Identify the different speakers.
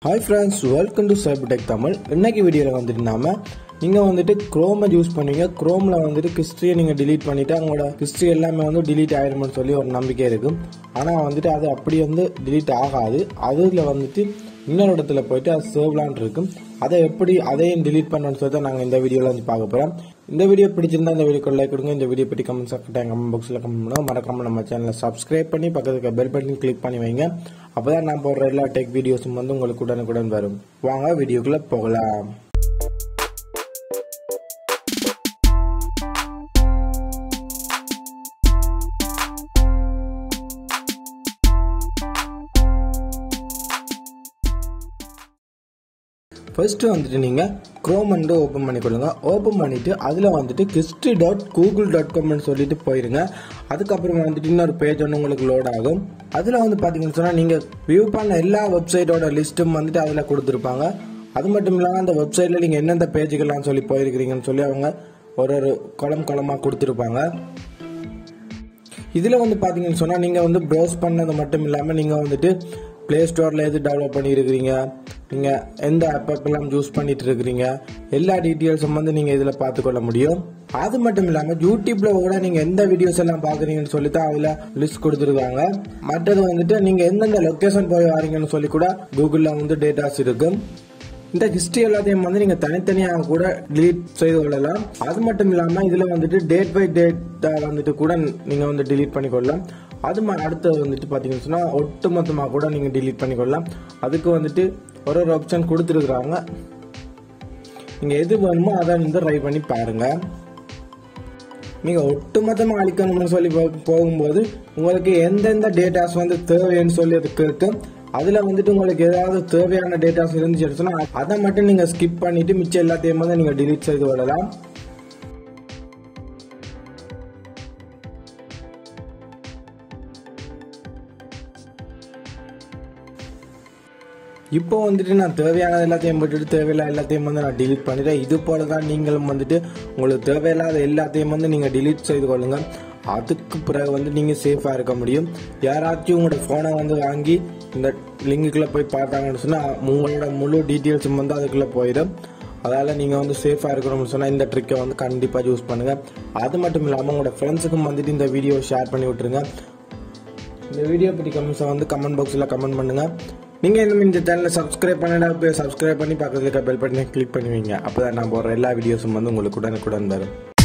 Speaker 1: hi friends welcome to Cybertech Tamil இன்னைக்கு வீடியோவில் வந்துட்டு நாம நீங்கள் வந்துட்டு குரோமை யூஸ் பண்ணுவீங்க குரோமில் வந்துட்டு ஹிஸ்ட்ரியை நீங்கள் delete பண்ணிவிட்டு அவங்களோட ஹிஸ்ட்ரி எல்லாமே வந்து delete ஆயிரும்னு சொல்லி ஒரு நம்பிக்கை இருக்கும் ஆனால் வந்துட்டு அது அப்படி வந்து delete ஆகாது அதில் வந்துட்டு இன்னொரு இடத்துல போயிட்டு அது சேவ்லான் இருக்கும் அதை எப்படி அதையும் delete பண்ணணும்னு சொல்லி தான் நாங்கள் இந்த வீடியோவில் வந்து பார்க்க போகிறோம் இந்த வீடியோ பிடிச்சிருந்தா இந்த வீடியோ லைக் கொடுங்க இந்த வீடியோ பற்றி கமெண்ட் செக்ஷன் கமெண்ட் பாக்ஸில் கமெண்ட் பண்ணுங்க மறக்காம நம்ம சேனலை சப்ஸ்கிரைப் பண்ணி பக்கத்துக்கு பெல் பட்டன் கிளிக் பண்ணி வைங்க அப்பதான் நான் போடுற எல்லா டெக் வீடியோஸும் வந்து உங்களுக்கு உடனுக்குடன் வரும் வாங்க வீடியோக்குள்ள போகலாம் ஃபர்ஸ்ட் வந்துட்டு நீங்கள் க்ரோம் வந்து ஓப்பன் பண்ணிக்கொள்ளுங்க ஓப்பன் பண்ணிட்டு அதில் வந்துட்டு ஹிஸ்ட்ரி டாட் கூகுள் டாட் காம்னு சொல்லிட்டு போயிருங்க அதுக்கப்புறம் வந்துட்டு இன்னொரு பேஜ் ஒன்று உங்களுக்கு லோட் ஆகும் அதில் வந்து பார்த்தீங்கன்னு சொன்னால் நீங்கள் வியூ பண்ண எல்லா வெப்சைட்டோட லிஸ்ட்டும் வந்துட்டு அதில் கொடுத்துருப்பாங்க அது மட்டும் இல்லாமல் அந்த வெப்சைட்டில் நீங்கள் எந்தெந்த பேஜுக்கெல்லாம் சொல்லி போயிருக்கிறீங்கன்னு சொல்லி அவங்க ஒரு ஒரு குளம் குளமாக கொடுத்துருப்பாங்க இதில் வந்து பார்த்தீங்கன்னு சொன்னால் நீங்கள் வந்து ப்ரௌஸ் பண்ணது மட்டும் இல்லாமல் நீங்கள் வந்துட்டு ப்ளே ஸ்டோரில் எது டெவலப் பண்ணியிருக்கிறீங்க நீங்கள் எந்த ஆப்பெல்லாம் யூஸ் பண்ணிட்டு இருக்கிறீங்க எல்லா டீட்டெயில்ஸும் வந்து நீங்கள் இதில் பார்த்துக்கொள்ள முடியும் அது மட்டும் இல்லாமல் யூடியூப்ல கூட நீங்கள் எந்த வீடியோஸ் எல்லாம் பார்க்குறீங்கன்னு சொல்லி தான் அதில் லிஸ்ட் கொடுத்துருக்காங்க மற்றது வந்துட்டு நீங்கள் எந்தெந்த லொக்கேஷன் போய் வாரீங்கன்னு சொல்லி கூட கூகுளில் வந்து டேட்டாஸ் இருக்கும் இந்த ஹிஸ்டரி எல்லாத்தையும் வந்து நீங்க தனித்தனியாக கூட delete செய்து கொள்ளலாம் அது மட்டும் இல்லாம இதுல வந்துட்டு டேட் பை டேட்டா வந்துட்டு கூட நீங்க வந்து delete பண்ணிக்கொள்ளலாம் அது ம- அடுத்தது வந்துட்டு பாத்தீங்கன்னு சொன்னா ஒட்டு மொத்தமா கூட நீங்க delete பண்ணிக்கொள்ளலாம் அதுக்கு வந்துட்டு ஒரு ஒரு ஆப்ஷன் கொடுத்துருக்குறாங்க நீங்க எது வேணுமோ அதை வந்து ட்ரை பண்ணி பாருங்க நீங்க ஒட்டுமொத்தமா அழிக்கணும்னு சொல்லி போ- போகும்போது உங்களுக்கு எந்தெந்த டேட்டாஸ் வந்து தேவைன்னு சொல்லி அது கேட்கும் அதுல வந்துட்டு உங்களுக்கு ஏதாவது தேவையான டேட்டாஸ் இருந்துச்சு சொன்னா அதை மட்டும் நீங்க ஸ்கிப் பண்ணிட்டு மிச்சம் எல்லாத்தையும் வந்து நீங்க delete செய்து விடலாம் இப்போ வந்துட்டு நான் தேவையானது எல்லாத்தையும் போட்டுட்டு தேவையில்லாத எல்லாத்தையும் வந்து நான் delete பண்ணிட்டேன் இது போல தான் நீங்களும் வந்துட்டு உங்களுக்கு தேவையில்லாத எல்லாத்தையும் வந்து நீங்கள் delete செய்து கொள்ளுங்க அதுக்கு பிறகு வந்து நீங்கள் சேஃபாக இருக்க முடியும் யாராச்சும் உங்களோட ஃபோனை வந்து வாங்கி இந்த லிங்குக்குள்ளே போய் பார்த்தாங்கன்னு சொன்னால் உங்களோட முழு டீட்டெயில்ஸும் வந்து அதுக்குள்ளே போயிடும் அதால் நீங்கள் வந்து சேஃபாக இருக்கணும்னு சொன்னால் இந்த ட்ரிக்கை வந்து கண்டிப்பாக யூஸ் பண்ணுங்கள் அது மட்டும் இல்லாமல் உங்களோட ஃப்ரெண்ட்ஸுக்கும் வந்துட்டு இந்த வீடியோ ஷேர் பண்ணி விட்டுருங்க இந்த வீடியோ பற்றி கமெண்ட்ஸை வந்து கமெண்ட் பாக்ஸில் கமெண்ட் பண்ணுங்க நீங்கள் இன்னும் இந்த சேனலை சப்ஸ்கிரைப் பண்ணடா போய் சப்ஸ்கிரைப் பண்ணி பக்கத்தில் இருக்க பெல் பட்டனை கிளிக் பண்ணுவீங்க அப்போ தான் நான் போடுற எல்லா வீடியோஸும் வந்து உங்களுக்கு உடனுக்குடன் வரும்